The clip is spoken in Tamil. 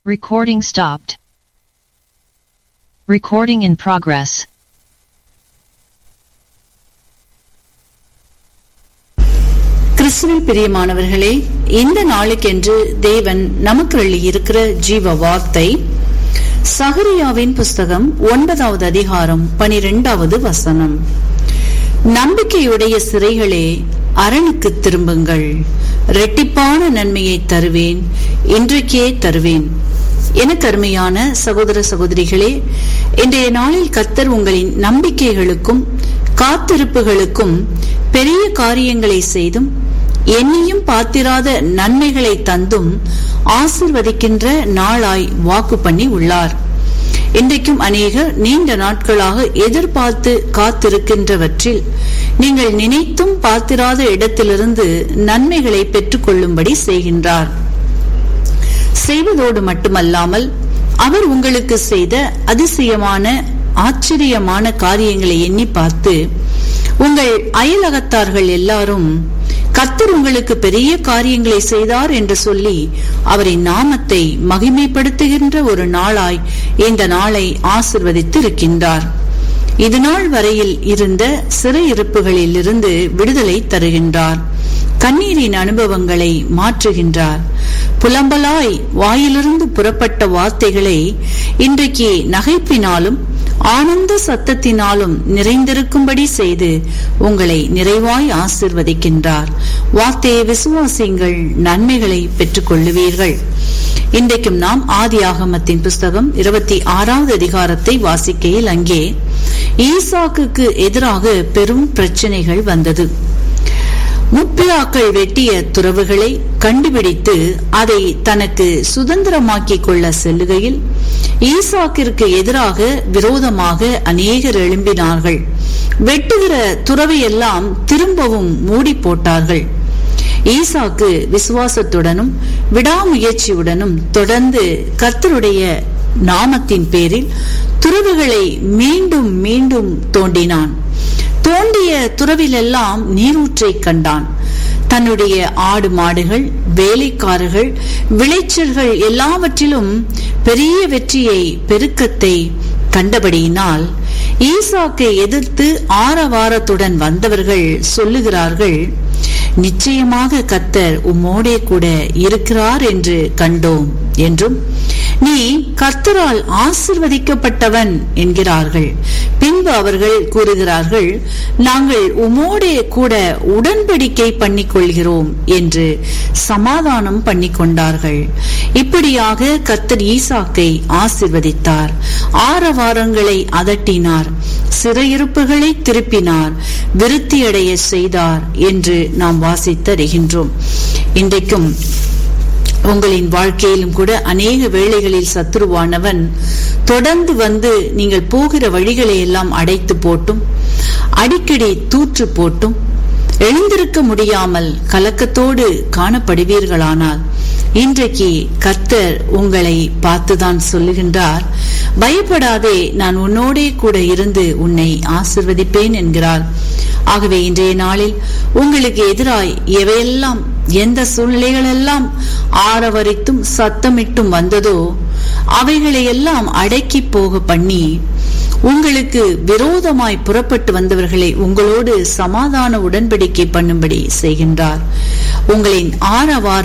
Recording stopped. Recording in progress. கிறிஸ்துவில் பிரியமானவர்களே இந்த நாளுக்கென்று தேவன் நமக்கு இருக்கிற ஜீவ வார்த்தை சகரியாவின் புஸ்தகம் ஒன்பதாவது அதிகாரம் பனிரெண்டாவது வசனம் நம்பிக்கையுடைய சிறைகளே அரணுக்கு திரும்புங்கள் இரட்டிப்பான நன்மையை தருவேன் இன்றைக்கே தருவேன் எனக்கு அருமையான சகோதர சகோதரிகளே இன்றைய நாளில் கத்தர் உங்களின் நம்பிக்கைகளுக்கும் காத்திருப்புகளுக்கும் பெரிய காரியங்களை செய்தும் என்னையும் பாத்திராத நன்மைகளை தந்தும் ஆசிர்வதிக்கின்ற நாளாய் வாக்கு பண்ணி உள்ளார் இன்றைக்கும் அநேகர் நீண்ட நாட்களாக எதிர்பார்த்து காத்திருக்கின்றவற்றில் நீங்கள் நினைத்தும் பார்த்திராத இடத்திலிருந்து நன்மைகளை பெற்றுக்கொள்ளும்படி செய்கின்றார் செய்வதோடு மட்டுமல்லாமல் அவர் உங்களுக்கு செய்த அதிசயமான ஆச்சரியமான காரியங்களை எண்ணி பார்த்து உங்கள் அயலகத்தார்கள் எல்லாரும் கத்தர் உங்களுக்கு பெரிய காரியங்களை செய்தார் என்று சொல்லி அவரின் நாமத்தை மகிமைப்படுத்துகின்ற ஒரு நாளாய் இந்த நாளை ஆசிர்வதித்து இருக்கின்றார் இது நாள் வரையில் இருந்த சிறையிருப்புகளில் இருந்து விடுதலை தருகின்றார் கண்ணீரின் அனுபவங்களை மாற்றுகின்றார் புலம்பலாய் வாயிலிருந்து புறப்பட்ட வார்த்தைகளை இன்றைக்கு நகைப்பினாலும் ஆனந்த சத்தத்தினாலும் நிறைந்திருக்கும்படி செய்து உங்களை நிறைவாய் ஆசிர்வதிக்கின்றார் வார்த்தையை விசுவாசிங்கள் நன்மைகளை பெற்றுக் கொள்ளுவீர்கள் இன்றைக்கும் நாம் ஆதி ஆகமத்தின் புஸ்தகம் இருபத்தி ஆறாவது அதிகாரத்தை வாசிக்கையில் அங்கே ஈசாக்குக்கு எதிராக பெரும் பிரச்சனைகள் வந்தது முப்பிலாக்கள் வெட்டிய துறவுகளை கண்டுபிடித்து அதை தனக்கு சுதந்திரமாக்கிக் கொள்ள செல்லுகையில் ஈசாக்கிற்கு எதிராக விரோதமாக அநேகர் எழும்பினார்கள் வெட்டுகிற துறவையெல்லாம் திரும்பவும் மூடி போட்டார்கள் ஈசாக்கு விசுவாசத்துடனும் விடாமுயற்சியுடனும் தொடர்ந்து கர்த்தருடைய நாமத்தின் பேரில் துறவுகளை மீண்டும் மீண்டும் தோண்டினான் தோண்டிய துறவிலெல்லாம் நீரூற்றை கண்டான் தன்னுடைய ஆடு மாடுகள் வேலைக்காரர்கள் விளைச்சல்கள் எல்லாவற்றிலும் பெரிய வெற்றியை பெருக்கத்தை கண்டபடியினால் ஈசாக்கை எதிர்த்து ஆரவாரத்துடன் வந்தவர்கள் சொல்லுகிறார்கள் நிச்சயமாக கத்தர் உம்மோடே கூட இருக்கிறார் என்று கண்டோம் என்றும் நீ கர்த்தரால் ஆசிர்வதிக்கப்பட்டவன் என்கிறார்கள் பின்பு அவர்கள் கூறுகிறார்கள் நாங்கள் உமோடே கூட உடன்படிக்கை பண்ணிக் கொள்கிறோம் என்று சமாதானம் பண்ணிக் கொண்டார்கள் இப்படியாக கர்த்தர் ஈசாக்கை ஆசிர்வதித்தார் ஆரவாரங்களை அதட்டினார் சிறையிருப்புகளை திருப்பினார் விருத்தியடைய செய்தார் என்று நாம் வாசித்தறிகின்றோம் இன்றைக்கும் உங்களின் வாழ்க்கையிலும் கூட அநேக வேளைகளில் சத்துருவானவன் தொடர்ந்து வந்து நீங்கள் போகிற வழிகளை எல்லாம் அடைத்து போட்டும் அடிக்கடி தூற்று போட்டும் எழுந்திருக்க முடியாமல் கலக்கத்தோடு காணப்படுவீர்களானால் இன்றைக்கு கர்த்தர் உங்களை பார்த்துதான் சொல்லுகின்றார் பயப்படாதே நான் உன்னோடே கூட இருந்து உன்னை ஆசிர்வதிப்பேன் என்கிறார் ஆகவே இன்றைய நாளில் உங்களுக்கு எதிராய் எவையெல்லாம் எந்த சூழ்நிலைகளெல்லாம் ஆரவரித்தும் சத்தமிட்டும் வந்ததோ அவைகளை எல்லாம் அடக்கி போக பண்ணி உங்களுக்கு விரோதமாய் புறப்பட்டு வந்தவர்களை உங்களோடு சமாதான உடன்படிக்கை பண்ணும்படி செய்கின்றார் உங்களின் ஆரவார